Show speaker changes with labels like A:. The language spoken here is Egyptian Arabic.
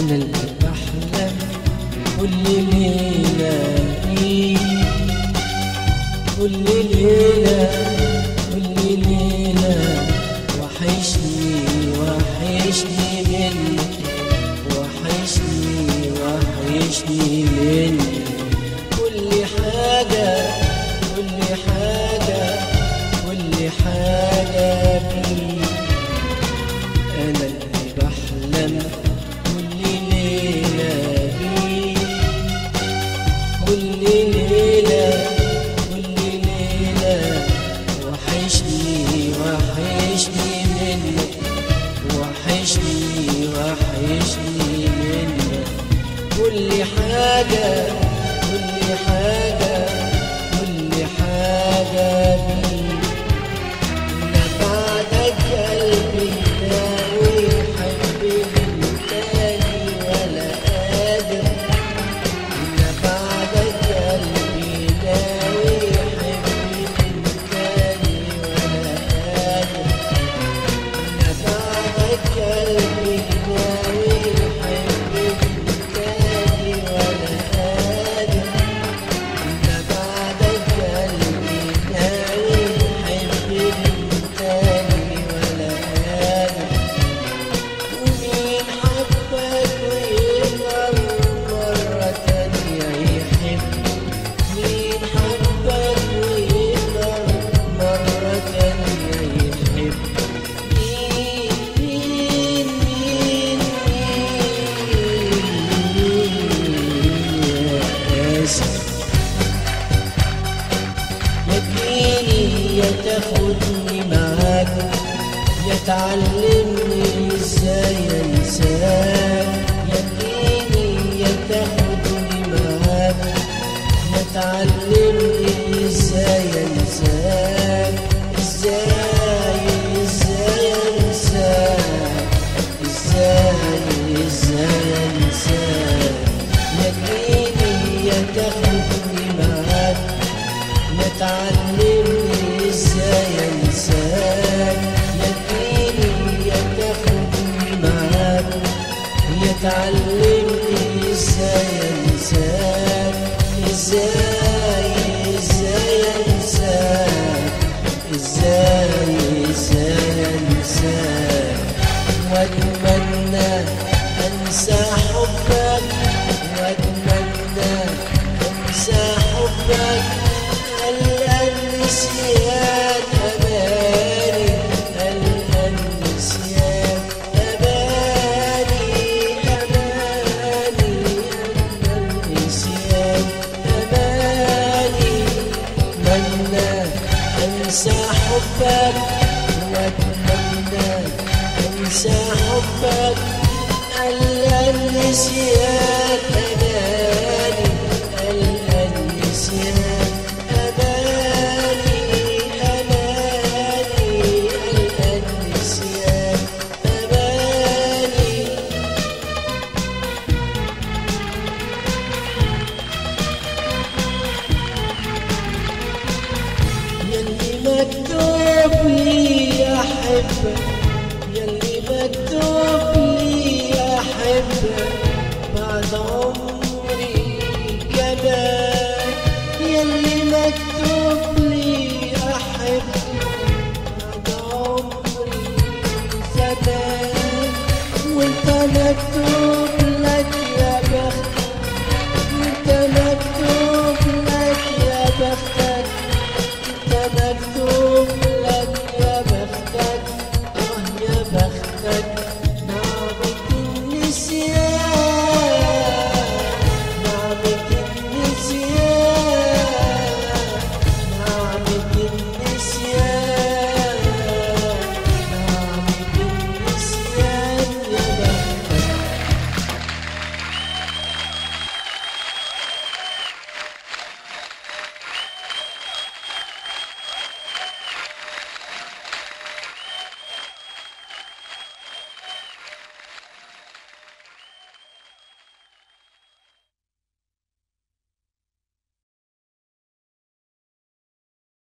A: أنا اللي بحلم كل ليلة فيك كل ليلة كل ليلة وحشني وحشني منك وحشني وحشني منك كل حاجة كل حاجة كل حاجة فيك أنا اللي بحلم كل ليلة بيك كل ليلة كل ليلة وحشني وحشني منك وحشني وحشني منك كل حاجة كل حاجة كل حاجة بيك أنا بعدك قلبي ناوي حبي من تاني ولا قادر أنا بعدك قلبي ناوي حبي من تاني ولا قادر أنا بعدك قلبي ناوي حبي من تاني ولا قادر أنا بعدك قلبي ناوي حبي من تاني ولا قادر ومين حبك ويقدر مرة تانية يحب مين حبك ويقدر مرة تانية يحب مين مين مين مين يا آسف يا تجيني يا تاخدني معاك يا تعلمني ازاي انساك يا تجيني يا تاخدني معاك يا تعلمني ازاي انساك ازاي ازاي انساك ازاي ازاي انساك يا تجيني يا تاخدني معاك يا تعلمني ازاي انساك يا تجيني يا تاخدني معاك يا تعلمني ازاي انساك ازاي ازاي انساك ازاي ازاي انساك واتمنى انسى حبك واتمنى انسى حبك هلا النسيان اماني هلا النسيان اماني اماني هلا النسيان اماني اتمنى انسى حبك واتمنى انسى حبك الا النسيان اماني الا النسيان اماني اماني الا النسيان اماني يلي مكتوب لي احبك يلي مكتوب لي احبك بعد عمري كمان يلي مكتوب لي احبك بعد عمري زمان وانت مكتوب